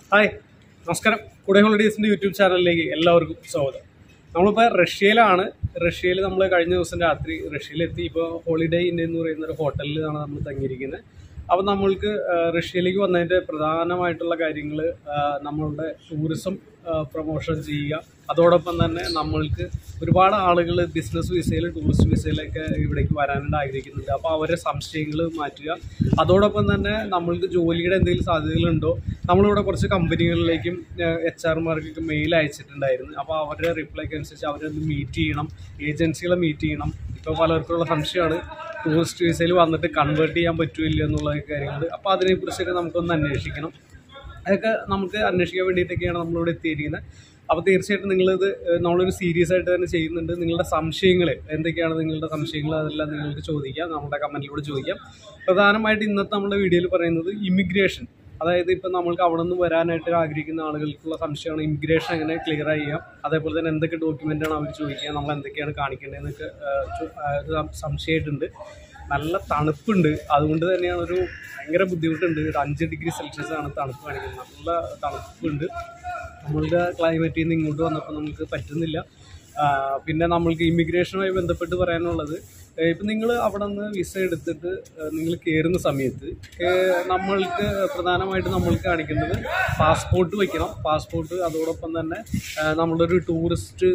hi നമസ്കാരം കുടേ ഹോളിഡേയ്സിൻ്റെ YouTube ചാനലിലേക്ക് എല്ലാവർക്കും സ്വാഗതം നമ്മളിപ്പോൾ റഷ്യയിലാണ് റഷ്യയിൽ നമ്മൾ കഴിഞ്ഞ ദിവസം രാത്രി റഷ്യയിലെത്തി ഇപ്പോൾ ഹോളിഡേ ഇൻ എന്ന് പറയുന്ന ഒരു ഹോട്ടലിലാണ് നമ്മൾ തങ്ങിയിരിക്കുന്നത് അപ്പോൾ നമ്മൾക്ക് ആ, റഷ്യയിലേക്ക് വന്നതിൻ്റെ പ്രധാനമായിട്ടുള്ള കാര്യങ്ങൾ നമ്മളുടെ ടൂറിസം പ്രൊമോഷൻ ചെയ്യുക അതോടൊപ്പം തന്നെ നമ്മൾക്ക് ഒരുപാട് ആളുകൾ ബിസിനസ് വിസയിൽ ടൂറിസ്റ്റ് വിസയിലൊക്കെ ഇവിടേക്ക് വരാനായിട്ട് ആഗ്രഹിക്കുന്നുണ്ട് അപ്പോൾ അവരെ സംശയങ്ങൾ മാറ്റുക അതോടൊപ്പം തന്നെ നമ്മൾക്ക് ജോലിയുടെ എന്തെങ്കിലും സാധ്യതകളുണ്ടോ നമ്മളിവിടെ കുറച്ച് കമ്പനികളിലേക്കും എച്ച് ആർമാർക്കൊക്കെ മെയിൽ അയച്ചിട്ടുണ്ടായിരുന്നു അപ്പോൾ അവരുടെ റിപ്ലൈക്ക് അനുസരിച്ച് അവരെ ഒന്ന് മീറ്റ് ചെയ്യണം ഏജൻസികളെ മീറ്റ് ചെയ്യണം ഇപ്പോൾ പലർക്കുള്ള സംശയമാണ് ടൂറിസ്റ്റ് വിസയിൽ വന്നിട്ട് കൺവേർട്ട് ചെയ്യാൻ പറ്റുമില്ല എന്നുള്ള കാര്യങ്ങൾ അപ്പോൾ അതിനെക്കുറിച്ചൊക്കെ നമുക്കൊന്ന് അന്വേഷിക്കണം അതൊക്കെ നമുക്ക് അന്വേഷിക്കാൻ വേണ്ടിയിട്ടൊക്കെയാണ് നമ്മളിവിടെ എത്തിയിരിക്കുന്നത് അപ്പോൾ തീർച്ചയായിട്ടും നിങ്ങളിത് ഏഹ്, നമ്മളൊരു സീരിയസ് ആയിട്ട് തന്നെ ചെയ്യുന്നുണ്ട് നിങ്ങളുടെ സംശയങ്ങൾ എന്തൊക്കെയാണ് നിങ്ങളുടെ സംശയങ്ങൾ അതെല്ലാം നിങ്ങൾക്ക് ചോദിക്കാം നമ്മുടെ കമൻറ്റിലൂടെ ചോദിക്കാം പ്രധാനമായിട്ട് ഇന്നത്തെ നമ്മുടെ വീഡിയോയിൽ പറയുന്നത് ഇമിഗ്രേഷൻ അതായത് ഇപ്പം നമ്മൾക്ക് അവിടെ നിന്ന് വരാനായിട്ട് ആഗ്രഹിക്കുന്ന ആളുകൾക്കുള്ള സംശയമാണ് ഇമിഗ്രേഷൻ എങ്ങനെ ക്ലിയർ ചെയ്യാം അതേപോലെ തന്നെ എന്തൊക്കെ ഡോക്യുമെൻ്റാണ് അവർ ചോദിക്കുക നമ്മൾ എന്തൊക്കെയാണ് കാണിക്കേണ്ടതെന്നൊക്കെ ഏഹ്, ചോ- ആ, ഒരു സംശയമായിട്ടുണ്ട് നല്ല തണുപ്പുണ്ട് അതുകൊണ്ട് തന്നെയാണ് ഒരു ഭയങ്കര ബുദ്ധിമുട്ടുണ്ട് ഒരു അഞ്ച് ഡിഗ്രി സെൽഷ്യസ് ആണ് തണുപ്പ് കാണിക്കുന്നത് നല്ല തണുപ്പുണ്ട് നമ്മളുടെ ക്ലൈമറ്റിൽ നിന്ന് ഇങ്ങോട്ട് വന്നപ്പോൾ നമുക്ക് പറ്റുന്നില്ല ആ, പിന്നെ നമ്മൾക്ക് ഇമിഗ്രേഷനുമായി ബന്ധപ്പെട്ട് പറയാനുള്ളത് ഇപ്പം നിങ്ങൾ അവിടെ നിന്ന് വിസ എടുത്തിട്ട് നിങ്ങൾ കയറുന്ന സമയത്ത് ഏഹ്, നമ്മൾക്ക് പ്രധാനമായിട്ട് നമ്മൾക്ക് കാണിക്കേണ്ടത് പാസ്പോർട്ട് വയ്ക്കണം പാസ്പോർട്ട് അതോടൊപ്പം തന്നെ ആ, നമ്മളുടെ ഒരു ടൂറിസ്റ്റ്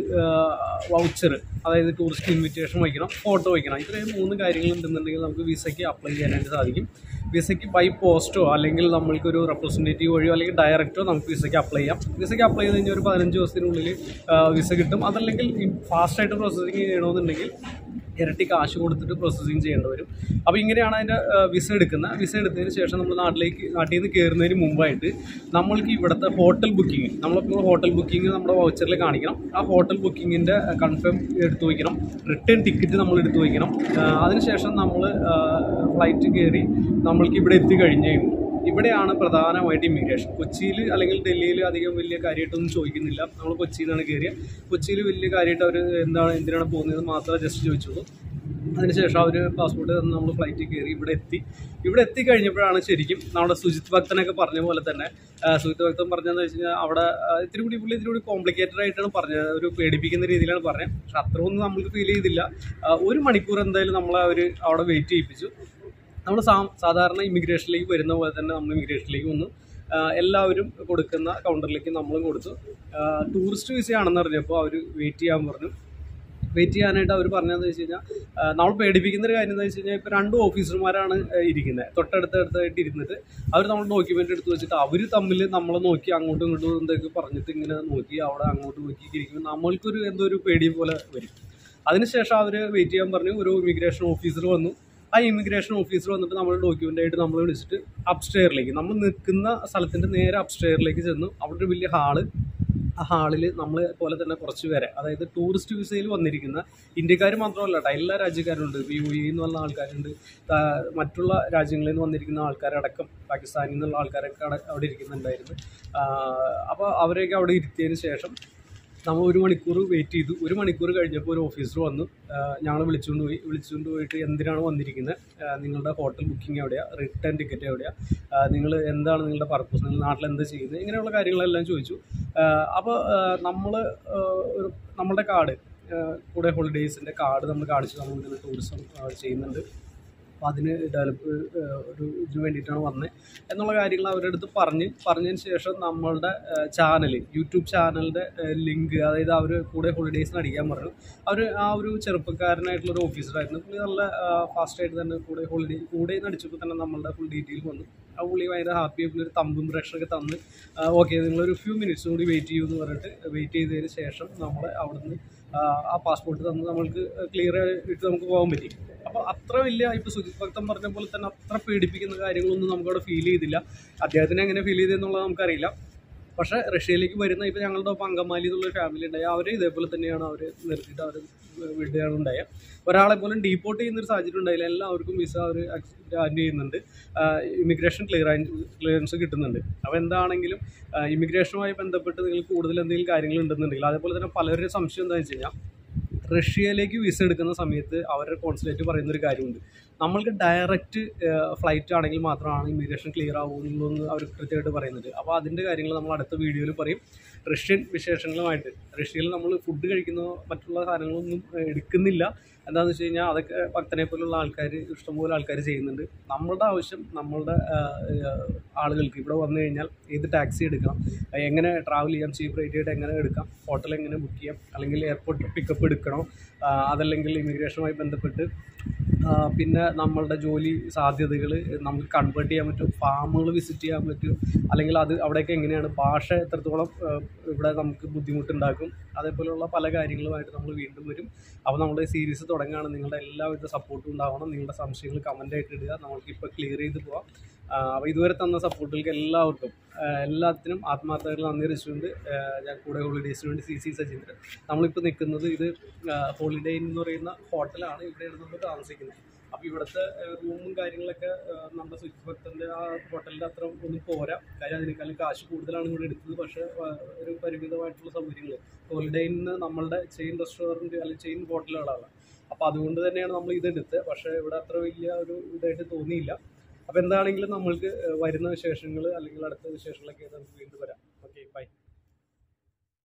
വൗച്ചർ അതായത് ടൂറിസ്റ്റ് ഇൻവിറ്റേഷൻ വയ്ക്കണം ഫോട്ടോ വയ്ക്കണം ഇത്രയും മൂന്ന് കാര്യങ്ങൾ ഉണ്ടെന്നുണ്ടെങ്കിൽ നമുക്ക് വിസയ്ക്ക് അപ്ലൈ ചെയ്യാനായിട്ട് സാധിക്കും വിസയ്ക്ക് ബൈ പോസ്റ്റോ അല്ലെങ്കിൽ നമ്മൾക്കൊരു റെപ്രസെൻറ്റേറ്റീവ് വഴിയോ അല്ലെങ്കിൽ ഡയറക്റ്റോ നമുക്ക് വിസയ്ക്ക് അപ്ലൈ ചെയ്യാം വിസയ്ക്ക് അപ്ലൈ ചെയ്ത് കഴിഞ്ഞാൽ ഒരു പതിനഞ്ച് ദിവസത്തിനുള്ളിൽ വിസ കിട്ടും അതല്ലെങ്കിൽ ഫാസ്റ്റായിട്ട് പ്രോസസ്സിങ് ചെയ്യണമെന്നുണ്ടെങ്കിൽ ഇരട്ടി കാശ് കൊടുത്തിട്ട് പ്രോസസ്സിങ് ചെയ്യേണ്ടി വരും അപ്പോൾ ഇങ്ങനെയാണ് അതിൻ്റെ വിസ എടുക്കുന്നത് വിസ എടുത്തതിന് ശേഷം നമ്മൾ നാട്ടിലേക്ക് നാട്ടിൽ നിന്ന് കയറുന്നതിന് മുമ്പായിട്ട് നമ്മൾക്ക് ഇവിടുത്തെ ഹോട്ടൽ ബുക്കിംഗ് നമ്മളിപ്പോൾ ഹോട്ടൽ ബുക്കിംഗ് നമ്മുടെ വൗച്ചറിൽ കാണിക്കണം ആ ഹോട്ടൽ ബുക്കിങ്ങിൻ്റെ കൺഫേം എടുത്തു വയ്ക്കണം റിട്ടേൺ ടിക്കറ്റ് നമ്മൾ എടുത്തു വയ്ക്കണം ആ, അതിനുശേഷം നമ്മൾ ഫ്ലൈറ്റ് കയറി നമ്മൾക്ക് ഇവിടെ എത്തിക്കഴിഞ്ഞ് കഴിയുമ്പോൾ ഇവിടെയാണ് പ്രധാനമായിട്ട് ഇമിഗ്രേഷൻ കൊച്ചിയിൽ അല്ലെങ്കിൽ ഡൽഹിയിൽ അധികം വലിയ കാര്യമായിട്ടൊന്നും ചോദിക്കുന്നില്ല നമ്മൾ കൊച്ചിയിൽ നിന്നാണ് കയറിയ കൊച്ചിയിൽ വലിയ കാര്യമായിട്ട് അവർ എന്താണ് എന്തിനാണ് പോകുന്നത് മാത്രമേ ജസ്റ്റ് ചോദിച്ചുള്ളൂ അതിനുശേഷം അവർ പാസ്പോർട്ട് തന്ന് നമ്മൾ ഫ്ലൈറ്റിൽ കയറി ഇവിടെ എത്തി ഇവിടെ എത്തി കഴിഞ്ഞപ്പോഴാണ് ശരിക്കും നമ്മുടെ സുജിത് ഭക്തനൊക്കെ പറഞ്ഞ പോലെ തന്നെ ആ, സുജിത് ഭക്തൻ പറഞ്ഞതെന്ന് വെച്ച് കഴിഞ്ഞാൽ അവിടെ ആ, ഇത്തിരി കൂടി പുള്ളി ഇത്തിരി കൂടി കോംപ്ലിക്കേറ്റഡ് ആയിട്ടാണ് പറഞ്ഞത് ഒരു പേടിപ്പിക്കുന്ന രീതിയിലാണ് പറഞ്ഞത് പക്ഷെ അത്രയൊന്നും നമ്മൾക്ക് ഫീൽ ചെയ്തില്ല ആ, ഒരു മണിക്കൂർ എന്തായാലും നമ്മളെ അവർ അവിടെ വെയിറ്റ് ചെയ്യിപ്പിച്ചു നമ്മൾ സാ സാധാരണ ഇമിഗ്രേഷനിലേക്ക് വരുന്ന പോലെ തന്നെ നമ്മൾ ഇമിഗ്രേഷനിലേക്ക് വന്നു ആ, എല്ലാവരും കൊടുക്കുന്ന കൗണ്ടറിലേക്ക് നമ്മളും കൊടുത്തു ടൂറിസ്റ്റ് വിസയാണെന്ന് അറിഞ്ഞപ്പോൾ അവർ വെയിറ്റ് ചെയ്യാൻ പറഞ്ഞു വെയിറ്റ് ചെയ്യാനായിട്ട് അവർ പറഞ്ഞതെന്ന് വെച്ച് കഴിഞ്ഞാൽ ആ, നമ്മൾ പേടിപ്പിക്കുന്ന ഒരു കാര്യം എന്താ വെച്ച് കഴിഞ്ഞാൽ ഇപ്പോൾ രണ്ട് ഓഫീസർമാരാണ് ഇരിക്കുന്നത് തൊട്ടടുത്തടുത്തായിട്ട് ഇരുന്നിട്ട് അവർ നമ്മൾ ഡോക്യുമെൻ്റ് എടുത്ത് വെച്ചിട്ട് അവർ തമ്മിൽ നമ്മളെ നോക്കി അങ്ങോട്ടും ഇങ്ങോട്ടും എന്തൊക്കെ പറഞ്ഞിട്ട് ഇങ്ങനെ നോക്കി അവിടെ അങ്ങോട്ട് നോക്കി ഇരിക്കുമ്പോൾ നമ്മൾക്കൊരു എന്തോ ഒരു പേടി പോലെ വരും അതിനുശേഷം അവർ വെയിറ്റ് ചെയ്യാൻ പറഞ്ഞു ഒരു ഇമിഗ്രേഷൻ ഓഫീസർ വന്നു ആ ഇമിഗ്രേഷൻ ഓഫീസർ വന്നിട്ട് നമ്മൾ ഡോക്യുമെൻ്റ് ആയിട്ട് നമ്മൾ വിളിച്ചിട്ട് അപ്സ്റ്റെയറിലേക്ക് നമ്മൾ നിൽക്കുന്ന സ്ഥലത്തിൻ്റെ നേരെ അപ്സ്റ്റെയറിലേക്ക് ചെന്നു അവിടെ ഒരു വലിയ ഹാള് ആ ഹാളിൽ നമ്മളെ പോലെ തന്നെ കുറച്ച് പേരെ അതായത് ടൂറിസ്റ്റ് വിസയിൽ വന്നിരിക്കുന്ന ഇന്ത്യക്കാർ മാത്രമല്ല കേട്ടോ എല്ലാ രാജ്യക്കാരുണ്ട് ഇപ്പോൾ യു എ എന്ന് പറഞ്ഞ ആൾക്കാരുണ്ട് ആ, മറ്റുള്ള രാജ്യങ്ങളിൽ നിന്ന് വന്നിരിക്കുന്ന ആൾക്കാരടക്കം പാകിസ്ഥാനിൽ നിന്നുള്ള ആൾക്കാരൊക്കെ അവിടെ അവിടെ ഇരിക്കുന്നുണ്ടായിരുന്നു അപ്പോൾ അവരെയൊക്കെ അവിടെ ഇരുത്തിയതിന് ശേഷം നമ്മൾ ഒരു മണിക്കൂർ വെയിറ്റ് ചെയ്തു ഒരു മണിക്കൂർ കഴിഞ്ഞപ്പോൾ ഒരു ഓഫീസർ വന്നു ഞങ്ങൾ വിളിച്ചുകൊണ്ട് പോയി വിളിച്ചുകൊണ്ട് പോയിട്ട് എന്തിനാണ് വന്നിരിക്കുന്നത് ആ, നിങ്ങളുടെ ഹോട്ടൽ ബുക്കിംഗ് എവിടെയാണ് റിട്ടേൺ ടിക്കറ്റ് എവിടെയാണ് നിങ്ങൾ എന്താണ് നിങ്ങളുടെ പർപ്പസ് നിങ്ങൾ നാട്ടിൽ എന്താ ചെയ്യുന്നത് ഇങ്ങനെയുള്ള കാര്യങ്ങളെല്ലാം ചോദിച്ചു അപ്പോൾ നമ്മൾ ഒരു നമ്മളുടെ കാർഡ് കൂടെ ഹോളിഡേയ്സിൻ്റെ കാർഡ് നമ്മൾ കാണിച്ചു നമ്മൾ ഇതിന് ടൂറിസം ചെയ്യുന്നുണ്ട് അപ്പോൾ അതിന് ഡെവലപ്പ് ഒരു ഇതിന് വേണ്ടിയിട്ടാണ് വന്നത് എന്നുള്ള കാര്യങ്ങൾ അവരുടെ അടുത്ത് പറഞ്ഞ് പറഞ്ഞതിന് ശേഷം നമ്മളുടെ ചാനൽ യൂട്യൂബ് ചാനലിൻ്റെ ലിങ്ക് അതായത് അവർ കൂടെ ഹോളിഡേയ്സിന് അടിക്കാൻ പറഞ്ഞു അവർ ആ ഒരു ചെറുപ്പക്കാരനായിട്ടുള്ള ഒരു ഓഫീസറായിരുന്നു പുള്ളി നല്ല ഫാസ്റ്റായിട്ട് തന്നെ കൂടെ ഹോളിഡേ കൂടെ നിന്ന് അടിച്ചപ്പോൾ തന്നെ നമ്മളുടെ ഫുൾ ഡീറ്റെയിൽ വന്നു ആ പുള്ളി ഭയങ്കര ഹാപ്പി പുള്ളി ഒരു തമ്പും ബ്രഷൊക്കെ തന്ന് ഓക്കെ നിങ്ങളൊരു ഫ്യൂ മിനിറ്റ്സ് കൂടി വെയിറ്റ് ചെയ്യുമെന്ന് പറഞ്ഞിട്ട് വെയിറ്റ് ചെയ്തതിന് ശേഷം നമ്മൾ അവിടുന്ന് ആ, ആ പാസ്പോർട്ട് തന്ന് നമ്മൾക്ക് ക്ലിയർ ആയിട്ട് നമുക്ക് പോകാൻ പറ്റി അപ്പോൾ അത്ര വലിയ ഇപ്പോൾ സുജിത് ഭക്തൻ പറഞ്ഞ പോലെ തന്നെ അത്ര പേടിപ്പിക്കുന്ന കാര്യങ്ങളൊന്നും നമുക്കവിടെ ഫീൽ ചെയ്തില്ല അദ്ദേഹത്തിന് എങ്ങനെ ഫീൽ ചെയ്തെന്നുള്ളത് നമുക്കറിയില്ല പക്ഷേ റഷ്യയിലേക്ക് വരുന്ന ഇപ്പോൾ ഞങ്ങളുടെ ഒപ്പം അങ്കമാലി എന്നുള്ളൊരു ഫാമിലി ഉണ്ടായി അവർ ഇതേപോലെ തന്നെയാണ് അവർ നിർത്തിയിട്ട് അവർ വിടുകയാണ് ഉണ്ടായ ഒരാളെ പോലും ഡീപ്പോർട്ട് ചെയ്യുന്നൊരു സാഹചര്യം ഉണ്ടായില്ല എല്ലാവർക്കും വിസ അവർ ഗ്രാൻഡ് ചെയ്യുന്നുണ്ട് ഇമിഗ്രേഷൻ ക്ലിയർ ക്ലിയറൻസ് കിട്ടുന്നുണ്ട് അപ്പോൾ എന്താണെങ്കിലും ഇമിഗ്രേഷനുമായി ബന്ധപ്പെട്ട് നിങ്ങൾക്ക് കൂടുതൽ എന്തെങ്കിലും കാര്യങ്ങൾ ഉണ്ടെന്നുണ്ടെങ്കിൽ അതേപോലെ തന്നെ പലരുടെ സംശയം എന്താണെന്ന് വെച്ച് കഴിഞ്ഞാൽ റഷ്യയിലേക്ക് വിസ എടുക്കുന്ന സമയത്ത് അവരുടെ കോൺസുലേറ്റ് പറയുന്ന ഒരു കാര്യമുണ്ട് നമ്മൾക്ക് ഡയറക്റ്റ് ഫ്ലൈറ്റ് ആണെങ്കിൽ മാത്രമാണ് ഇമിഗ്രേഷൻ ക്ലിയർ ആവുള്ളൂ എന്ന് അവർ കൃത്യമായിട്ട് പറയുന്നുണ്ട് അപ്പോൾ അതിൻ്റെ കാര്യങ്ങൾ നമ്മൾ അടുത്ത വീഡിയോയിൽ പറയും റഷ്യൻ വിശേഷങ്ങളുമായിട്ട് റഷ്യയിൽ നമ്മൾ ഫുഡ് കഴിക്കുന്നതോ മറ്റുള്ള സാധനങ്ങളൊന്നും ഏഹ്, എടുക്കുന്നില്ല എന്താണെന്ന് വെച്ച് കഴിഞ്ഞാൽ അതൊക്കെ ഭക്തനെ പോലുള്ള ആൾക്കാർ ഇഷ്ടംപോലെ ആൾക്കാർ ചെയ്യുന്നുണ്ട് നമ്മളുടെ ആവശ്യം നമ്മളുടെ ആഹ്, ആഹ്, ആളുകൾക്ക് ഇവിടെ വന്നു കഴിഞ്ഞാൽ ഏത് ടാക്സി എടുക്കാം അഹ് എങ്ങനെ ട്രാവൽ ചെയ്യാം ചീപ്പ് റേറ്റ് ആയിട്ട് എങ്ങനെ എടുക്കാം ഹോട്ടൽ എങ്ങനെ ബുക്ക് ചെയ്യാം അല്ലെങ്കിൽ എയർപോർട്ട് പിക്കപ്പ് എടുക്കണോ ആഹ് അതല്ലെങ്കിൽ ഇമിഗ്രേഷനുമായി ബന്ധപ്പെട്ട് ആഹ് പിന്നെ നമ്മളുടെ ജോലി സാധ്യതകൾ നമുക്ക് കൺവേർട്ട് ചെയ്യാൻ പറ്റും ഫാമുകൾ വിസിറ്റ് ചെയ്യാൻ പറ്റും അല്ലെങ്കിൽ അത് അവിടെയൊക്കെ എങ്ങനെയാണ് ഭാഷ എത്രത്തോളം ആഹ് ഇവിടെ നമുക്ക് ബുദ്ധിമുട്ടുണ്ടാക്കും അതേപോലെയുള്ള പല കാര്യങ്ങളുമായിട്ട് നമ്മൾ വീണ്ടും വരും അപ്പോൾ നമ്മുടെ സീരീസ് തുടങ്ങുകയാണ് നിങ്ങളുടെ എല്ലാവിധ സപ്പോർട്ടും ഉണ്ടാവണം നിങ്ങളുടെ സംശയങ്ങൾ കമൻ്റ് ആയിട്ട് ഇടുക നമ്മൾക്ക് ഇപ്പോൾ ക്ലിയർ ചെയ്ത് പോവാം അപ്പോൾ ഇതുവരെ തന്ന സപ്പോർട്ടുകൾക്ക് എല്ലാവർക്കും ആഹ് എല്ലാത്തിനും ആത്മാർത്ഥമായിട്ട് നന്ദി അറിയിച്ചുകൊണ്ട് ആഹ് ഞാൻ കൂടെ ഹോളിഡേയ്സിന് വേണ്ടി സി സി സജീന്ദ്രൻ നമ്മളിപ്പോൾ നിൽക്കുന്നത് ഇത് ഹോളിഡേ ഇൻ എന്ന് പറയുന്ന ഹോട്ടലാണ് ഇവിടെയാണ് നമ്മൾ താമസിക്കുന്നത് അപ്പോൾ ഇവിടുത്തെ റൂമും കാര്യങ്ങളൊക്കെ ആഹ് നമ്മുടെ സ്വിച്ച് ഭക്തൻ്റെ ആ ഹോട്ടലിൻ്റെ അത്ര ഒന്നും പോരാ കാര്യം അതിനേക്കാളും കാശ് കൂടുതലാണ് ഇവിടെ എടുത്തത് പക്ഷേ ആഹ് ഒരു പരിമിതമായിട്ടുള്ള സൗകര്യങ്ങൾ ഹോളിഡേ ഇന്ന് നമ്മളുടെ ചെയിൻ റെസ്റ്റോറൻറ്റ് അല്ലെങ്കിൽ ചെയിൻ ഹോട്ടലുകളാണ് അപ്പോൾ അതുകൊണ്ട് തന്നെയാണ് നമ്മൾ ഇതെടുത്തത് പക്ഷേ ഇവിടെ അത്ര വലിയ ഒരു ഇതായിട്ട് തോന്നിയില്ല അപ്പോൾ എന്താണെങ്കിലും നമ്മൾക്ക് ഏഹ് വരുന്ന വിശേഷങ്ങൾ അല്ലെങ്കിൽ അടുത്ത വിശേഷങ്ങളൊക്കെ നമുക്ക് വീണ്ടും വരാം ഓക്കെ ബൈ